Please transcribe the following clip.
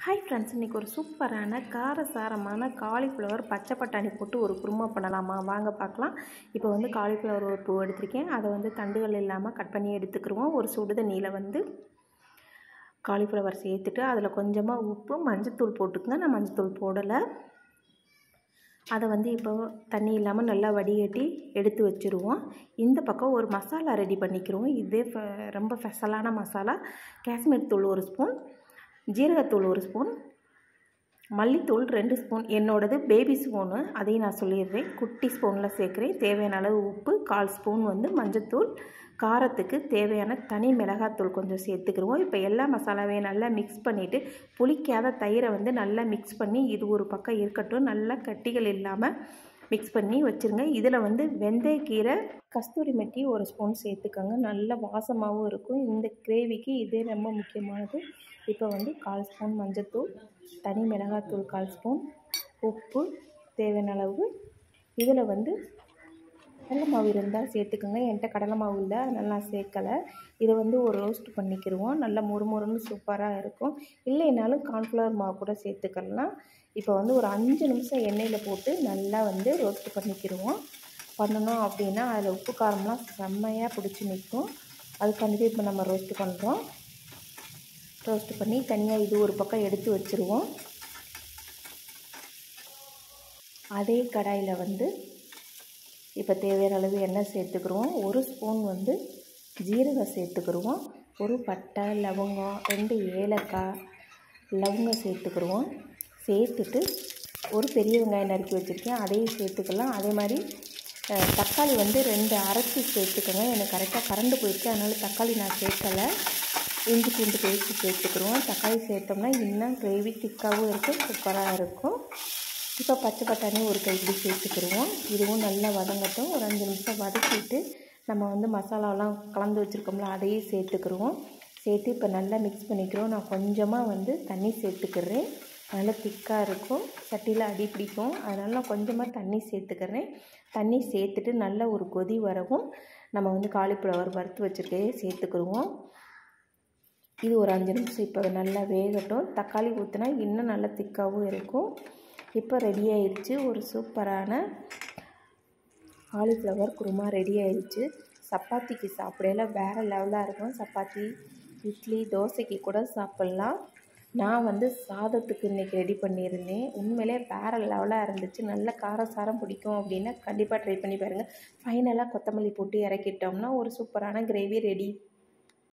hi friends இன்றைக்கி ஒரு சூப்பரான காரசாரமான காலிஃப்ளவர் பச்சை பட்டாணி போட்டு ஒரு குருமா பண்ணலாமா வாங்க பார்க்கலாம் இப்போ வந்து காலிஃப்ளவர் ஒரு பூ எடுத்திருக்கேன் அதை வந்து தண்டுகள் இல்லாமல் கட் பண்ணி எடுத்துக்கிருவோம் ஒரு சுடு தண்ணியில் வந்து காலிஃப்ளவர் சேர்த்துட்டு அதில் கொஞ்சமாக உப்பு மஞ்சத்தூள் போட்டுக்கங்க நான் மஞ்சத்தூள் போடலை அதை வந்து இப்போ தண்ணி இல்லாமல் நல்லா வடிகட்டி எடுத்து வச்சுருவோம் இந்த பக்கம் ஒரு மசாலா ரெடி பண்ணிக்கிறோம் இதே ஃப- ரொம்ப ஸ்பெஷலான மசாலா காஷ்மீர் தூள் ஒரு ஸ்பூன் ஜீரகத்தூள் ஒரு ஸ்பூன் மல்லித்தூள் ரெண்டு ஸ்பூன் என்னோடது பேபி ஸ்பூனு அதையும் நான் சொல்லிடுறேன் குட்டி ஸ்பூனில் சேர்க்குறேன் தேவையான அளவு உப்பு கால் ஸ்பூன் வந்து மஞ்சத்தூள் காரத்துக்கு தேவையான தனி மிளகாத்தூள் கொஞ்சம் சேர்த்துக்கிருவோம் இப்போ எல்லா மசாலாவையும் நல்லா மிக்ஸ் பண்ணிவிட்டு புளிக்காத தயிரை வந்து நல்லா மிக்ஸ் பண்ணி இது ஒரு பக்கம் இருக்கட்டும் நல்லா கட்டிகள் இல்லாமல் மிக்ஸ் பண்ணி வச்சுருங்க இதில் வந்து வெந்தயக்கீரை கஸ்தூரி மெட்டி ஒரு ஸ்பூன் சேர்த்துக்கோங்க நல்ல வாசமாகவும் இருக்கும் இந்த கிரேவிக்கு இதே ரொம்ப முக்கியமானது இப்போ வந்து கால் ஸ்பூன் மஞ்சத்தூள் தனி மிளகாத்தூள் கால் ஸ்பூன் உப்பு தேவையான அளவு இதில் வந்து கடலை மாவு இருந்தால் சேர்த்துக்கோங்க என்கிட்ட கடலை மாவு இல்லை அதனால் நான் சேர்க்கலை இதை வந்து ஒரு ரோஸ்ட் பண்ணிக்கிடுவோம் நல்லா முறுமுறுன்னு சூப்பராக இருக்கும் இல்லைனாலும் கார்ன்ஃப்ளவர் மாவு கூட சேர்த்துக்கலாம் இப்போ வந்து ஒரு அஞ்சு நிமிஷம் எண்ணெயில் போட்டு நல்லா வந்து ரோஸ்ட் பண்ணிக்கிடுவோம் பண்ணணும் அப்படின்னா அதில் உப்பு காரம்லாம் செம்மையாக பிடிச்சி நிற்கும் அதுக்காண்டி இப்போ நம்ம ரோஸ்ட் பண்ணுறோம் ரோஸ்ட் பண்ணி தனியாக இது ஒரு பக்கம் எடுத்து வச்சுருவோம் அதே கடாயில் வந்து இப்போ தேவையான அளவு எண்ணெய் சேர்த்துக்கிருவோம் ஒரு ஸ்பூன் வந்து ஜீரகம் சேர்த்துக்கிருவோம் ஒரு பட்டை லவங்கம் ரெண்டு ஏலக்காய் லவங்கம் சேர்த்துக்கிருவோம் சேர்த்துட்டு ஒரு பெரிய வெங்காயம் நறுக்கி வச்சுருக்கேன் அதையும் சேர்த்துக்கலாம் அதே மாதிரி அஹ், தக்காளி வந்து ரெண்டு அரைச்சி சேர்த்துக்கோங்க எனக்கு கரெக்டாக கரண்டு போயிடுச்சு அதனால் தக்காளி நான் சேர்க்கலை இஞ்சி பூண்டு பேஸ்ட்டு சேர்த்துக்கிருவோம் தக்காளி சேர்த்தோம்னா இன்னும் கிரேவி திக்காகவும் இருக்கும் சூப்பராக இருக்கும் இப்போ பச்சை பட்டாணி ஒரு கைப்பிடி சேர்த்துக்கிருவோம் இதுவும் நல்லா வதங்கட்டும் ஒரு அஞ்சு நிமிஷம் வதக்கிட்டு நம்ம வந்து மசாலாலாம் கலந்து வச்சுருக்கோம்ல அதையும் சேர்த்துக்கிருவோம் சேர்த்து இப்போ நல்லா மிக்ஸ் பண்ணிக்கிறோம் நான் கொஞ்சமாக வந்து தண்ணி சேர்த்துக்கிறேன் நல்லா திக்காக இருக்கும் சட்டியில் அடி பிடிக்கும் அதனால் நான் கொஞ்சமாக தண்ணி சேர்த்துக்கிறேன் தண்ணி சேர்த்துட்டு நல்ல ஒரு கொதி வரவும் நம்ம வந்து காலிஃப்ளவர் வறுத்து வச்சுருக்கையே சேர்த்துக்கிருவோம் இது ஒரு அஞ்சு நிமிஷம் இப்போ நல்லா வேகட்டும் தக்காளி ஊற்றினா இன்னும் நல்லா திக்காகவும் இருக்கும் இப்போ ரெடி ஆயிடுச்சு ஒரு சூப்பரான காலிஃப்ளவர் குருமா ரெடி ஆயிடுச்சு சப்பாத்திக்கு சாப்பிடையில வேறு லெவலாக இருக்கும் சப்பாத்தி இட்லி தோசைக்கு கூட சாப்பிட்லாம் நான் வந்து சாதத்துக்கு இன்றைக்கி ரெடி பண்ணியிருந்தேன் உண்மையிலே வேறு லெவலாக இருந்துச்சு நல்ல காரசாரம் பிடிக்கும் அப்படின்னா கண்டிப்பாக ட்ரை பண்ணி பாருங்கள் ஃபைனலாக கொத்தமல்லி போட்டு இறக்கிட்டோம்னா ஒரு சூப்பரான கிரேவி ரெடி